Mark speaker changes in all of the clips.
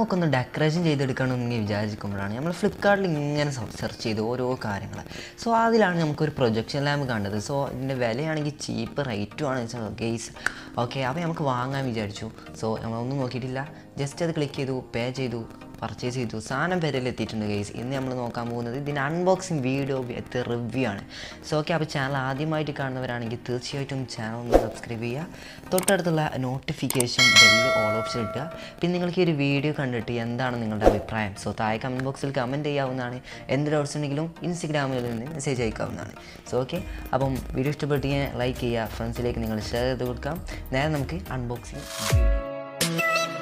Speaker 1: റൂമൊക്കെ ഒന്ന് ഡെക്കറേഷൻ ചെയ്തെടുക്കണമെന്ന് വിചാരിക്കുമ്പോഴാണ് നമ്മൾ ഫ്ലിപ്കാർട്ടിൽ ഇങ്ങനെ സെർച്ച് ചെയ്ത് ഓരോ കാര്യങ്ങൾ സോ അതിലാണ് നമുക്കൊരു പ്രൊജക്ഷൻ ലാമ്പ് കണ്ടത് സോ ഇതിൻ്റെ വിലയാണെങ്കിൽ ചീപ്പ് റേറ്റും ആണ് ഗെയ്സ് ഓക്കെ അപ്പോൾ നമുക്ക് വാങ്ങാൻ വിചാരിച്ചു സോ നമ്മളൊന്നും നോക്കിയിട്ടില്ല ജസ്റ്റ് അത് ക്ലിക്ക് ചെയ്തു പേ ചെയ്തു പർച്ചേസ് ചെയ്തു സാധനം പേരിൽ എത്തിയിട്ടുണ്ട് ഗൈസ് ഇന്ന് നമ്മൾ നോക്കാൻ പോകുന്നത് ഇതിൻ്റെ അൺബോക്സിങ് വീഡിയോ വിത്ത് റിവ്യൂ ആണ് സോ ഓക്കെ അപ്പോൾ ചാനൽ ആദ്യമായിട്ട് കാണുന്നവരാണെങ്കിൽ തീർച്ചയായിട്ടും ചാനൽ ഒന്ന് സബ്സ്ക്രൈബ് ചെയ്യുക തൊട്ടടുത്തുള്ള നോട്ടിഫിക്കേഷൻ ബെല്ല് ഓൾ ഓപ്ഷൻ ഇട്ടുക പിന്നെ നിങ്ങൾക്ക് ഈ ഒരു വീഡിയോ കണ്ടിട്ട് എന്താണ് നിങ്ങളുടെ അഭിപ്രായം സോ താഴെ കമൻറ്റ് ബോക്സിൽ കമൻറ്റ് ചെയ്യാവുന്നതാണ് എന്ത് ഡൗട്ട്സ് ഉണ്ടെങ്കിലും ഇൻസ്റ്റഗ്രാമിൽ നിന്ന് മെസ്സേജ് അയക്കാവുന്നതാണ് സോ ഓക്കെ അപ്പം വീഡിയോ ഇഷ്ടപ്പെട്ട് ലൈക്ക് ചെയ്യുക ഫ്രണ്ട്സിലേക്ക് നിങ്ങൾ ഷെയർ ചെയ്ത് കൊടുക്കാം നേരെ നമുക്ക് അൺബോക്സിങ് വീഡിയോ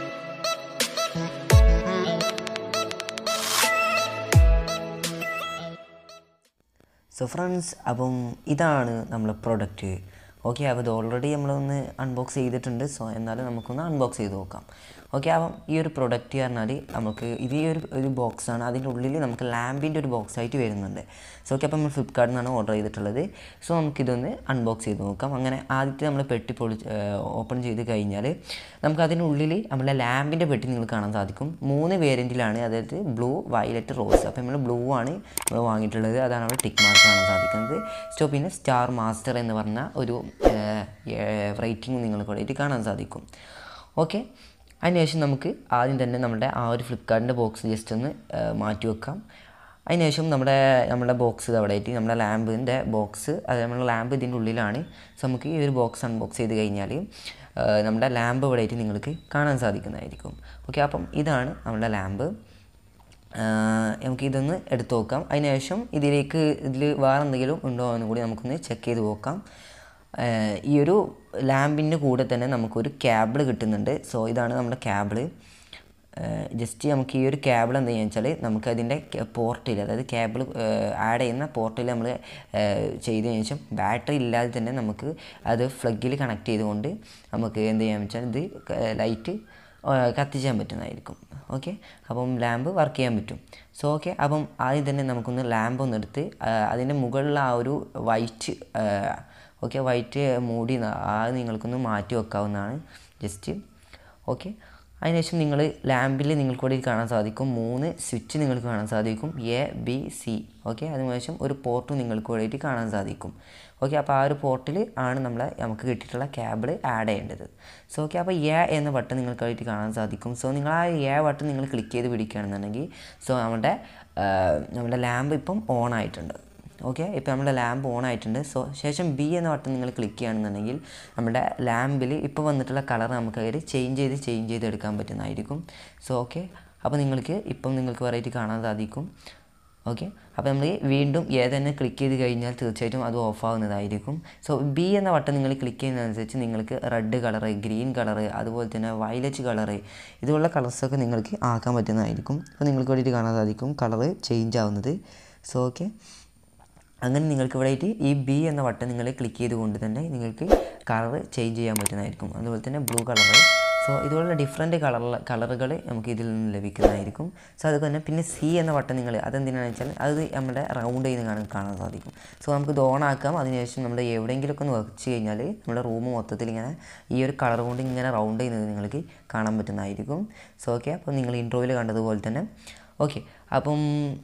Speaker 1: സോ ഫ്രണ്ട്സ് അപ്പം ഇതാണ് നമ്മളെ പ്രൊഡക്റ്റ് ഓക്കെ അപ്പോൾ ഇത് ഓൾറെഡി നമ്മളൊന്ന് അൺബോക്സ് ചെയ്തിട്ടുണ്ട് സോ എന്നാലും നമുക്കൊന്ന് അൺബോക്സ് ചെയ്ത് നോക്കാം ഓക്കെ അപ്പം ഈ ഒരു പ്രൊഡക്റ്റ് പറഞ്ഞാൽ നമുക്ക് ഇത് ഈ ഒരു ഒരു ബോക്സാണ് അതിൻ്റെ ഉള്ളിൽ നമുക്ക് ലാമ്പിൻ്റെ ഒരു ബോക്സ് ആയിട്ട് വരുന്നുണ്ട് സോ ഓക്കെ അപ്പം നമ്മൾ ഫ്ലിപ്കാർട്ടിൽ നിന്നാണ് ഓർഡർ ചെയ്തിട്ടുള്ളത് സോ നമുക്കിതൊന്ന് അൺബോക്സ് ചെയ്ത് നോക്കാം അങ്ങനെ ആദ്യത്തെ നമ്മൾ പെട്ടി പൊളി ഓപ്പൺ ചെയ്ത് കഴിഞ്ഞാൽ നമുക്ക് അതിനുള്ളിൽ നമ്മളെ ലാമ്പിൻ്റെ പെട്ടി നിങ്ങൾക്ക് കാണാൻ സാധിക്കും മൂന്ന് വേരിയൻറ്റിലാണ് അതായത് ബ്ലൂ വയലറ്റ് റോസ് അപ്പോൾ നമ്മൾ ബ്ലൂ ആണ് നമ്മൾ വാങ്ങിയിട്ടുള്ളത് അതാണ് അവിടെ ടിക്ക് മാർക്ക് കാണാൻ സാധിക്കുന്നത് സോ പിന്നെ സ്റ്റാർ മാസ്റ്റർ എന്ന് പറഞ്ഞ ഒരു റേറ്റിംഗ് നിങ്ങൾക്ക് ഇവിടെ കാണാൻ സാധിക്കും ഓക്കെ അതിനുശേഷം നമുക്ക് ആദ്യം തന്നെ നമ്മുടെ ആ ഒരു ഫ്ലിപ്കാർട്ടിൻ്റെ ബോക്സ് ജസ്റ്റ് ഒന്ന് മാറ്റി വെക്കാം അതിനുശേഷം നമ്മുടെ നമ്മുടെ ബോക്സ് അവിടെ ആയിട്ട് നമ്മുടെ ലാമ്പിൻ്റെ ബോക്സ് അത് നമ്മുടെ ലാമ്പ് ഇതിൻ്റെ ഉള്ളിലാണ് സോ നമുക്ക് ഈ ഒരു ബോക്സ് അൺബോക്സ് ചെയ്ത് കഴിഞ്ഞാൽ നമ്മുടെ ലാമ്പ് ഇവിടെ ആയിട്ട് നിങ്ങൾക്ക് കാണാൻ സാധിക്കുന്നതായിരിക്കും ഓക്കെ അപ്പം ഇതാണ് നമ്മുടെ ലാമ്പ് നമുക്ക് ഇതൊന്ന് എടുത്തു നോക്കാം അതിനുശേഷം ഇതിലേക്ക് ഇതിൽ വേറെ എന്തെങ്കിലും ഉണ്ടോ എന്ന് കൂടി നമുക്കൊന്ന് ചെക്ക് ചെയ്ത് നോക്കാം ഈ ഒരു ലാമ്പിൻ്റെ കൂടെ തന്നെ നമുക്കൊരു ക്യാബിൾ കിട്ടുന്നുണ്ട് സോ ഇതാണ് നമ്മുടെ ക്യാബിൾ ജസ്റ്റ് നമുക്ക് ഈ ഒരു കേബിൾ എന്താ വെച്ചാൽ നമുക്ക് അതിൻ്റെ പോർട്ടിൽ അതായത് കേബിൾ ആഡ് ചെയ്യുന്ന പോർട്ടിൽ നമ്മൾ ചെയ്തതിന് ശേഷം ബാറ്ററി ഇല്ലാതെ തന്നെ നമുക്ക് അത് ഫ്ലഗിൽ കണക്ട് ചെയ്തുകൊണ്ട് നമുക്ക് എന്ത് ചെയ്യാന്ന് വെച്ചാൽ ഇത് ലൈറ്റ് കത്തിച്ചാൻ പറ്റുന്നതായിരിക്കും ഓക്കെ അപ്പം ലാമ്പ് വർക്ക് ചെയ്യാൻ പറ്റും സോ ഓക്കെ അപ്പം ആദ്യം തന്നെ നമുക്കൊന്ന് ലാമ്പ് ഒന്ന് എടുത്ത് അതിൻ്റെ മുകളിലുള്ള ആ ഒരു വൈറ്റ് ഓക്കെ വൈറ്റ് മൂടി അത് നിങ്ങൾക്കൊന്ന് മാറ്റി വെക്കാവുന്നതാണ് ജസ്റ്റ് ഓക്കെ അതിനുശേഷം നിങ്ങൾ ലാമ്പിൽ നിങ്ങൾക്ക് ഇവിടെ കാണാൻ സാധിക്കും മൂന്ന് സ്വിച്ച് നിങ്ങൾക്ക് കാണാൻ സാധിക്കും എ ബി സി ഓക്കെ അതിനുശേഷം ഒരു പോർട്ടും നിങ്ങൾക്ക് വേണ്ടിയിട്ട് കാണാൻ സാധിക്കും ഓക്കെ അപ്പോൾ ആ ഒരു പോർട്ടിൽ ആണ് നമ്മളെ നമുക്ക് കിട്ടിയിട്ടുള്ള ക്യാബിൾ ആഡ് ചെയ്യേണ്ടത് സോ ഓക്കെ അപ്പോൾ എ എന്ന ബട്ടൺ നിങ്ങൾക്ക് വേണ്ടിയിട്ട് കാണാൻ സാധിക്കും സോ നിങ്ങൾ ആ എ ബട്ടൺ നിങ്ങൾ ക്ലിക്ക് ചെയ്ത് പിടിക്കുകയാണെന്നുണ്ടെങ്കിൽ സോ നമ്മുടെ നമ്മുടെ ലാമ്പ് ഇപ്പം ഓൺ ആയിട്ടുണ്ട് ഓക്കെ ഇപ്പോൾ നമ്മുടെ ലാമ്പ് ഓൺ ആയിട്ടുണ്ട് സോ ശേഷം ബി എന്ന ബട്ടൺ നിങ്ങൾ ക്ലിക്ക് ചെയ്യുകയാണെന്നുണ്ടെങ്കിൽ നമ്മുടെ ലാമ്പിൽ ഇപ്പോൾ വന്നിട്ടുള്ള കളർ നമുക്ക് അതിൽ ചേഞ്ച് ചെയ്ത് ചേഞ്ച് ചെയ്ത് എടുക്കാൻ പറ്റുന്നതായിരിക്കും സോ ഓക്കെ അപ്പോൾ നിങ്ങൾക്ക് ഇപ്പം നിങ്ങൾക്ക് വെറൈറ്റി കാണാൻ സാധിക്കും ഓക്കെ അപ്പോൾ നമ്മൾ വീണ്ടും ഏതന്നെ ക്ലിക്ക് ചെയ്ത് കഴിഞ്ഞാൽ തീർച്ചയായിട്ടും അത് ഓഫ് ആവുന്നതായിരിക്കും സോ ബി എന്ന ബട്ടൺ നിങ്ങൾ ക്ലിക്ക് ചെയ്യുന്നതനുസരിച്ച് നിങ്ങൾക്ക് റെഡ് കളറ് ഗ്രീൻ കളറ് അതുപോലെ തന്നെ വയലറ്റ് കളറ് ഇതുപോലുള്ള കളേഴ്സൊക്കെ നിങ്ങൾക്ക് ആക്കാൻ പറ്റുന്നതായിരിക്കും അപ്പോൾ നിങ്ങൾക്ക് വേണ്ടിയിട്ട് കാണാൻ സാധിക്കും കളറ് ചേഞ്ച് ആവുന്നത് സോ ഓക്കെ അങ്ങനെ നിങ്ങൾക്ക് ഇവിടെ ആയിട്ട് ഈ ബി എന്ന ബട്ടൺ നിങ്ങൾ ക്ലിക്ക് ചെയ്തുകൊണ്ട് തന്നെ നിങ്ങൾക്ക് കളർ ചേഞ്ച് ചെയ്യാൻ പറ്റുന്നതായിരിക്കും അതുപോലെ തന്നെ ബ്ലൂ കളർ സോ ഇതുപോലുള്ള ഡിഫറെൻറ്റ് കളർ കളറുകൾ നമുക്ക് ഇതിൽ നിന്ന് ലഭിക്കുന്നതായിരിക്കും സോ അതുപോലെ തന്നെ പിന്നെ സി എന്ന ബട്ടൺ നിങ്ങൾ അതെന്തിനാണെന്ന് വെച്ചാൽ അത് നമ്മുടെ റൗണ്ട് ചെയ്ത് കാണാൻ കാണാൻ സാധിക്കും സോ നമുക്ക് ഇത് ഓൺ ആക്കാം അതിനുശേഷം നമ്മൾ എവിടെയെങ്കിലുമൊക്കെ ഒന്ന് വെച്ച് കഴിഞ്ഞാൽ നമ്മുടെ റൂം മൊത്തത്തിൽ ഇങ്ങനെ ഈ ഒരു കളർ കൊണ്ട് ഇങ്ങനെ റൗണ്ട് ചെയ്യുന്നത് നിങ്ങൾക്ക് കാണാൻ പറ്റുന്നതായിരിക്കും സോ ഓക്കെ അപ്പോൾ നിങ്ങൾ ഇൻട്രോയിൽ കണ്ടതുപോലെ തന്നെ ഓക്കെ അപ്പം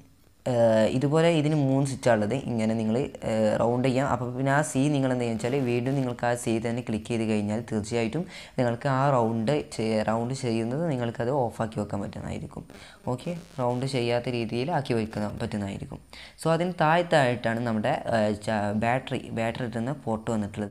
Speaker 1: ഇതുപോലെ ഇതിന് മൂന്ന് സ്വിച്ചാണുള്ളത് ഇങ്ങനെ നിങ്ങൾ റൗണ്ട് ചെയ്യാം അപ്പോൾ പിന്നെ ആ സി നിങ്ങൾ എന്താ വെച്ചാൽ വീണ്ടും നിങ്ങൾക്ക് ആ സി തന്നെ ക്ലിക്ക് ചെയ്ത് കഴിഞ്ഞാൽ തീർച്ചയായിട്ടും നിങ്ങൾക്ക് ആ റൗണ്ട് റൗണ്ട് ചെയ്യുന്നത് നിങ്ങൾക്കത് ഓഫാക്കി വെക്കാൻ പറ്റുന്നതായിരിക്കും ഓക്കെ റൗണ്ട് ചെയ്യാത്ത രീതിയിൽ ആക്കി വയ്ക്കാൻ പറ്റുന്നതായിരിക്കും സോ അതിന് താഴത്തായിട്ടാണ് നമ്മുടെ ബാറ്ററി ബാറ്ററി ഇട്ടുന്ന പോർട്ട് വന്നിട്ടുള്ളത്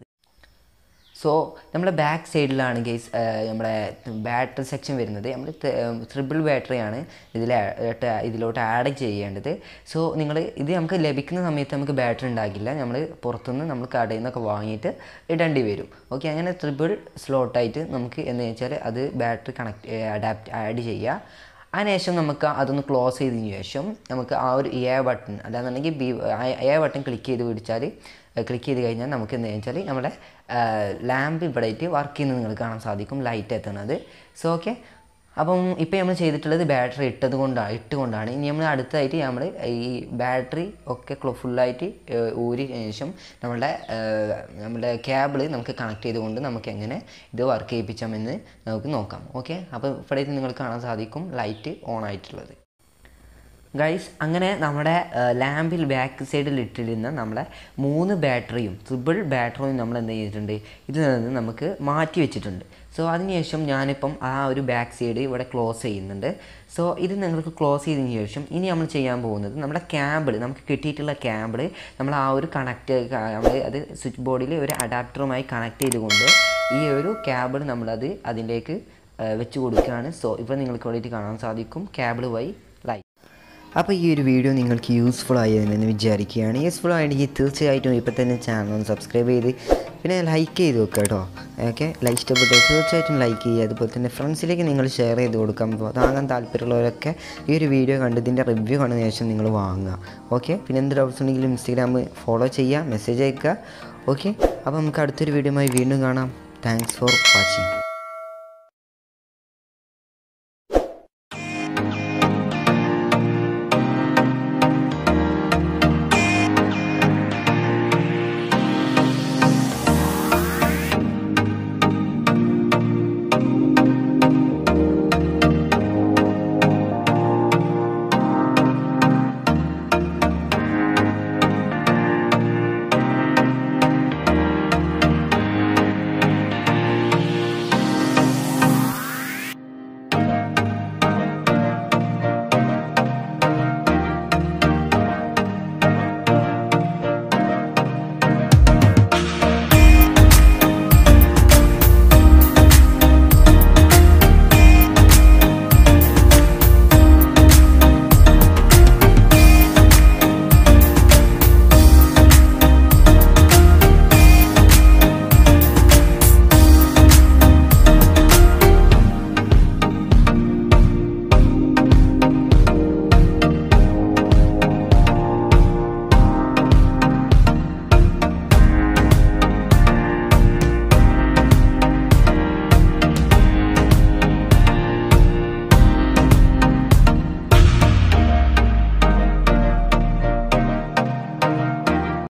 Speaker 1: സോ നമ്മുടെ ബാക്ക് സൈഡിലാണ് ഗേസ് നമ്മുടെ ബാറ്ററി സെക്ഷൻ വരുന്നത് നമ്മൾ ട്രിപ്പിൾ ബാറ്ററിയാണ് ഇതിൽ ഇതിലോട്ട് ആഡ് ചെയ്യേണ്ടത് സോ നിങ്ങൾ ഇത് നമുക്ക് ലഭിക്കുന്ന സമയത്ത് നമുക്ക് ബാറ്ററി ഉണ്ടാകില്ല നമ്മൾ പുറത്തുനിന്ന് നമ്മൾ കടയിൽ നിന്നൊക്കെ വാങ്ങിയിട്ട് ഇടേണ്ടി വരും ഓക്കെ അങ്ങനെ ട്രിപ്പിൾ സ്ലോട്ടായിട്ട് നമുക്ക് എന്ന് വെച്ചാൽ അത് ബാറ്ററി കണക്ട് അഡാപ്റ്റ് ആഡ് ചെയ്യുക അതിനുശേഷം നമുക്ക് അതൊന്ന് ക്ലോസ് ചെയ്തതിന് ശേഷം നമുക്ക് ആ ഒരു എ ബട്ടൺ അല്ലാന്നുണ്ടെങ്കിൽ ബി എ ബട്ടൺ ക്ലിക്ക് ചെയ്ത് പിടിച്ചാൽ ക്ലിക്ക് ചെയ്ത് കഴിഞ്ഞാൽ നമുക്ക് എന്താ വെച്ചാൽ നമ്മുടെ ലാമ്പ് ഇവിടെ ആയിട്ട് വർക്ക് ചെയ്യുന്നത് നിങ്ങൾക്ക് കാണാൻ സാധിക്കും ലൈറ്റ് എത്തുന്നത് സോ ഓക്കെ അപ്പം ഇപ്പോൾ നമ്മൾ ചെയ്തിട്ടുള്ളത് ബാറ്ററി ഇട്ടത് കൊണ്ടാണ് ഇട്ട് കൊണ്ടാണ് ഇനി നമ്മൾ അടുത്തതായിട്ട് നമ്മൾ ഈ ബാറ്ററി ഒക്കെ ഫുള്ളായിട്ട് ഊരി ശേഷം നമ്മളുടെ ഏഹ്, നമ്മുടെ കേബിൾ നമുക്ക് കണക്ട് ചെയ്തുകൊണ്ട് നമുക്ക് എങ്ങനെ ഇത് വർക്ക് ചെയ്യിപ്പിച്ചാമെന്ന് നമുക്ക് നോക്കാം ഓക്കെ അപ്പോൾ ഇവിടെ ഇത് നിങ്ങൾക്ക് കാണാൻ സാധിക്കും ലൈറ്റ് ഓൺ ആയിട്ടുള്ളത് ഗൈസ് അങ്ങനെ നമ്മുടെ ലാമ്പിൽ ബാക്ക് സൈഡിൽ ഇട്ടിരുന്ന നമ്മളെ മൂന്ന് ബാറ്ററിയും ട്രിപ്പിൾ ബാറ്ററിയും നമ്മൾ എന്ത് ചെയ്തിട്ടുണ്ട് ഇതിൽ നിന്ന് നമുക്ക് മാറ്റി വെച്ചിട്ടുണ്ട് സോ അതിനുശേഷം ഞാനിപ്പം ആ ഒരു ബാക്ക് സൈഡ് ഇവിടെ ക്ലോസ് ചെയ്യുന്നുണ്ട് സോ ഇത് നിങ്ങൾക്ക് ക്ലോസ് ചെയ്തതിന് ശേഷം ഇനി നമ്മൾ ചെയ്യാൻ പോകുന്നത് നമ്മുടെ ക്യാബിൾ നമുക്ക് കിട്ടിയിട്ടുള്ള ക്യാബിൾ നമ്മൾ ആ ഒരു കണക്ട് നമ്മൾ അത് സ്വിച്ച് ബോർഡിൽ ഒരു അഡാപ്റ്ററുമായി കണക്ട് ചെയ്തുകൊണ്ട് ഈ ഒരു ക്യാബിൾ നമ്മളത് അതിലേക്ക് ഏഹ്, വെച്ച് കൊടുക്കുകയാണ് സോ ഇപ്പോൾ നിങ്ങൾക്ക് വേണ്ടിയിട്ട് കാണാൻ സാധിക്കും ക്യാബിൾ വഴി ലൈറ്റ് അപ്പോൾ ഈ ഒരു വീഡിയോ നിങ്ങൾക്ക് യൂസ്ഫുൾ ആയെന്ന് വിചാരിക്കുകയാണ് യൂസ്ഫുൾ ആയെങ്കിൽ തീർച്ചയായിട്ടും ഇപ്പോൾ തന്നെ ചാനൽ ഒന്ന് സബ്സ്ക്രൈബ് ചെയ്ത് പിന്നെ ലൈക്ക് ചെയ്ത് വെക്കുക കേട്ടോ ഓക്കെ ലൈക്ക് ഇഷ്ടപ്പെട്ടു തീർച്ചയായിട്ടും ലൈക്ക് ചെയ്യുക അതുപോലെ തന്നെ ഫ്രണ്ട്സിലേക്ക് നിങ്ങൾ ഷെയർ ചെയ്ത് കൊടുക്കാൻ വാങ്ങാൻ താല്പര്യമുള്ളവരൊക്കെ ഈ ഒരു വീഡിയോ കണ്ട് ഇതിൻ്റെ റിവ്യൂ കണ്ടതിന് ശേഷം നിങ്ങൾ വാങ്ങുക ഓക്കെ പിന്നെ എന്ത് ഡൗട്ട്സ് ഉണ്ടെങ്കിലും ഇൻസ്റ്റാഗ്രാം ഫോളോ ചെയ്യുക മെസ്സേജ് അയക്കുക ഓക്കെ അപ്പോൾ നമുക്ക് അടുത്തൊരു വീഡിയോയുമായി വീണ്ടും കാണാം താങ്ക്സ് ഫോർ വാച്ചിങ്